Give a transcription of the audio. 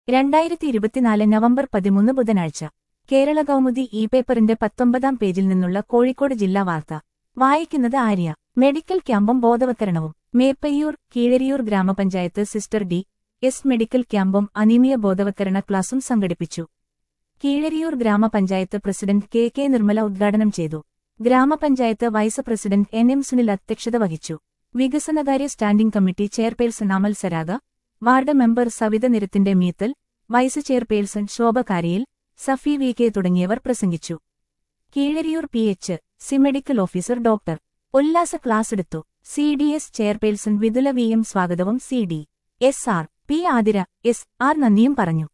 രണ്ടായിരത്തി ഇരുപത്തിനാല് നവംബർ പതിമൂന്ന് ബുധനാഴ്ച കേരള കൗമുദി ഇ പേപ്പറിന്റെ പത്തൊമ്പതാം പേജിൽ നിന്നുള്ള കോഴിക്കോട് ജില്ലാ വാർത്ത വായിക്കുന്നത് ആര്യ മെഡിക്കൽ ക്യാമ്പും ബോധവത്കരണവും മേപ്പയ്യൂർ കീഴരിയൂർ ഗ്രാമപഞ്ചായത്ത് സിസ്റ്റർ ഡി എസ് മെഡിക്കൽ ക്യാമ്പും അനീമിയ ബോധവത്കരണ ക്ലാസും സംഘടിപ്പിച്ചു കീഴരിയൂർ ഗ്രാമപഞ്ചായത്ത് പ്രസിഡന്റ് കെ കെ നിർമ്മല ഉദ്ഘാടനം ചെയ്തു ഗ്രാമപഞ്ചായത്ത് vice president N M Sunil അധ്യക്ഷത വഹിച്ചു വികസനകാര്യ standing committee chairperson Amal Saraga ward member Savitha നിരത്തിന്റെ Meethal vice chairperson Shobha Kariyil Safi V K തുടങ്ങിയവർ പ്രസംഗിച്ചു Keezhariyur P H C medical officer doctor Ullasa ക്ലാസ്സെടുത്തു C D S chairperson Vithula V M സ്വാഗതവും C D S R P Athira S R നന്ദിയും പറഞ്ഞു